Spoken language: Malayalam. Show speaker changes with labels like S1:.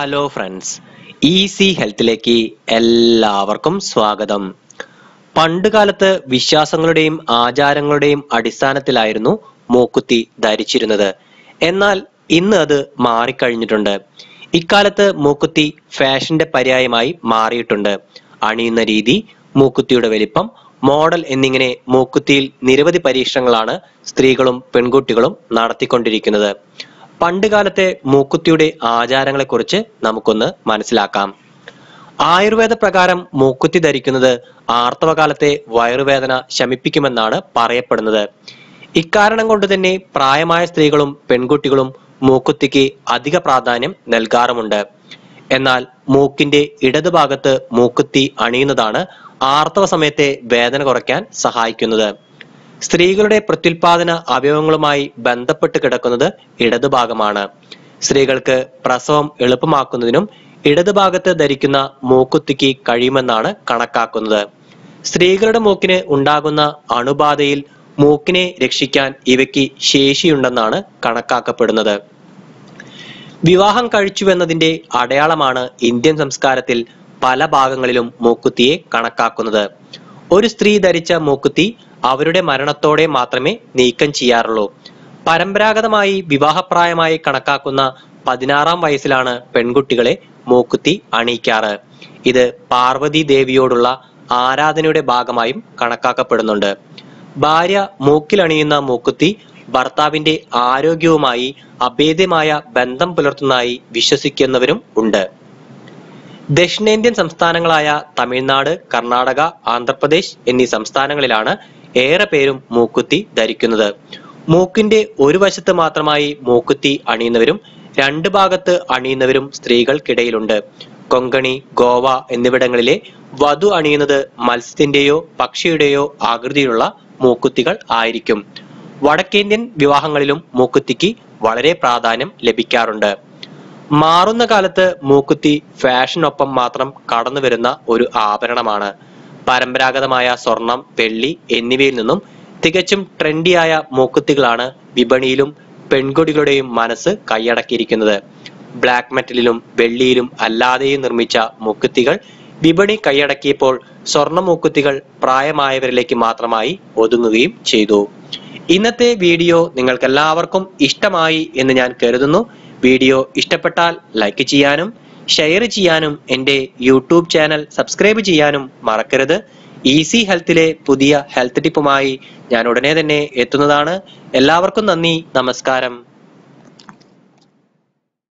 S1: ഹലോ ഫ്രണ്ട്സ് ഈസി ഹെൽത്തിലേക്ക് എല്ലാവർക്കും സ്വാഗതം പണ്ടുകാലത്ത് വിശ്വാസങ്ങളുടെയും ആചാരങ്ങളുടെയും അടിസ്ഥാനത്തിലായിരുന്നു മൂക്കുത്തി ധരിച്ചിരുന്നത് എന്നാൽ ഇന്ന് അത് മാറിക്കഴിഞ്ഞിട്ടുണ്ട് ഇക്കാലത്ത് മൂക്കുത്തി ഫാഷന്റെ പര്യായമായി മാറിയിട്ടുണ്ട് അണിയുന്ന രീതി മൂക്കുത്തിയുടെ വലിപ്പം മോഡൽ എന്നിങ്ങനെ മൂക്കുത്തിയിൽ നിരവധി പരീക്ഷണങ്ങളാണ് സ്ത്രീകളും പെൺകുട്ടികളും നടത്തിക്കൊണ്ടിരിക്കുന്നത് പണ്ടുകാലത്തെ മൂക്കുത്തിയുടെ ആചാരങ്ങളെക്കുറിച്ച് നമുക്കൊന്ന് മനസ്സിലാക്കാം ആയുർവേദ പ്രകാരം മൂക്കുത്തി ധരിക്കുന്നത് ആർത്തവകാലത്തെ വയറുവേദന ശമിപ്പിക്കുമെന്നാണ് പറയപ്പെടുന്നത് ഇക്കാരണം കൊണ്ട് തന്നെ പ്രായമായ സ്ത്രീകളും പെൺകുട്ടികളും മൂക്കുത്തിക്ക് അധിക പ്രാധാന്യം നൽകാറുമുണ്ട് എന്നാൽ മൂക്കിന്റെ ഇടതുഭാഗത്ത് മൂക്കുത്തി അണിയുന്നതാണ് ആർത്തവ സമയത്തെ വേദന കുറയ്ക്കാൻ സഹായിക്കുന്നത് സ്ത്രീകളുടെ പ്രത്യുൽപാദന അവയവങ്ങളുമായി ബന്ധപ്പെട്ട് കിടക്കുന്നത് ഇടതുഭാഗമാണ് സ്ത്രീകൾക്ക് പ്രസവം എളുപ്പമാക്കുന്നതിനും ഇടതുഭാഗത്ത് ധരിക്കുന്ന മൂക്കുത്തിക്ക് കഴിയുമെന്നാണ് കണക്കാക്കുന്നത് സ്ത്രീകളുടെ മൂക്കിന് ഉണ്ടാകുന്ന അണുബാധയിൽ മൂക്കിനെ രക്ഷിക്കാൻ ഇവയ്ക്ക് ശേഷിയുണ്ടെന്നാണ് കണക്കാക്കപ്പെടുന്നത് വിവാഹം കഴിച്ചുവെന്നതിന്റെ അടയാളമാണ് ഇന്ത്യൻ സംസ്കാരത്തിൽ പല ഭാഗങ്ങളിലും മൂക്കുത്തിയെ കണക്കാക്കുന്നത് ഒരു സ്ത്രീ ധരിച്ച മൂക്കുത്തി അവരുടെ മരണത്തോടെ മാത്രമേ നീക്കം ചെയ്യാറുള്ളൂ പരമ്പരാഗതമായി വിവാഹപ്രായമായി കണക്കാക്കുന്ന പതിനാറാം വയസ്സിലാണ് പെൺകുട്ടികളെ മൂക്കുത്തി അണിയിക്കാറ് ഇത് പാർവതി ദേവിയോടുള്ള ആരാധനയുടെ ഭാഗമായും കണക്കാക്കപ്പെടുന്നുണ്ട് ഭാര്യ മൂക്കിലണിയുന്ന മൂക്കുത്തി ഭർത്താവിന്റെ ആരോഗ്യവുമായി അഭേദ്യമായ ബന്ധം പുലർത്തുന്നതായി വിശ്വസിക്കുന്നവരും ഉണ്ട് ദക്ഷിണേന്ത്യൻ സംസ്ഥാനങ്ങളായ തമിഴ്നാട് കർണാടക ആന്ധ്രാപ്രദേശ് എന്നീ സംസ്ഥാനങ്ങളിലാണ് ഏറെ പേരും മൂക്കുത്തി ധരിക്കുന്നത് മൂക്കിന്റെ ഒരു വശത്ത് മാത്രമായി മൂക്കുത്തി അണിയുന്നവരും രണ്ട് ഭാഗത്ത് അണിയുന്നവരും സ്ത്രീകൾക്കിടയിലുണ്ട് കൊങ്കണി ഗോവ എന്നിവിടങ്ങളിലെ വധു അണിയുന്നത് മത്സ്യത്തിന്റെയോ പക്ഷിയുടെയോ ആകൃതിയിലുള്ള മൂക്കുത്തികൾ ആയിരിക്കും വടക്കേന്ത്യൻ വിവാഹങ്ങളിലും മൂക്കുത്തിക്ക് വളരെ പ്രാധാന്യം ലഭിക്കാറുണ്ട് മാറുന്ന കാലത്ത് മൂക്കുത്തി ഫാഷനൊപ്പം മാത്രം കടന്നു വരുന്ന ഒരു ആഭരണമാണ് പരമ്പരാഗതമായ സ്വർണം വെള്ളി എന്നിവയിൽ നിന്നും തികച്ചും ട്രെൻഡിയായ മൂക്കുത്തികളാണ് വിപണിയിലും പെൺകുട്ടികളുടെയും മനസ്സ് കൈയടക്കിയിരിക്കുന്നത് ബ്ലാക്ക് മെറ്റലിലും വെള്ളിയിലും അല്ലാതെയും നിർമ്മിച്ച മൂക്കുത്തികൾ വിപണി കൈയടക്കിയപ്പോൾ സ്വർണ്ണ മൂക്കുത്തികൾ പ്രായമായവരിലേക്ക് മാത്രമായി ഒതുങ്ങുകയും ചെയ്തു ഇന്നത്തെ വീഡിയോ നിങ്ങൾക്ക് എല്ലാവർക്കും ഇഷ്ടമായി എന്ന് ഞാൻ കരുതുന്നു വീഡിയോ ഇഷ്ടപ്പെട്ടാൽ ലൈക്ക് ചെയ്യാനും ഷെയർ ചെയ്യാനും എൻ്റെ യൂട്യൂബ് ചാനൽ സബ്സ്ക്രൈബ് ചെയ്യാനും മറക്കരുത് ഈസി ഹെൽത്തിലെ പുതിയ ഹെൽത്ത് ടിപ്പുമായി ഞാൻ ഉടനെ തന്നെ എത്തുന്നതാണ് എല്ലാവർക്കും നന്ദി നമസ്കാരം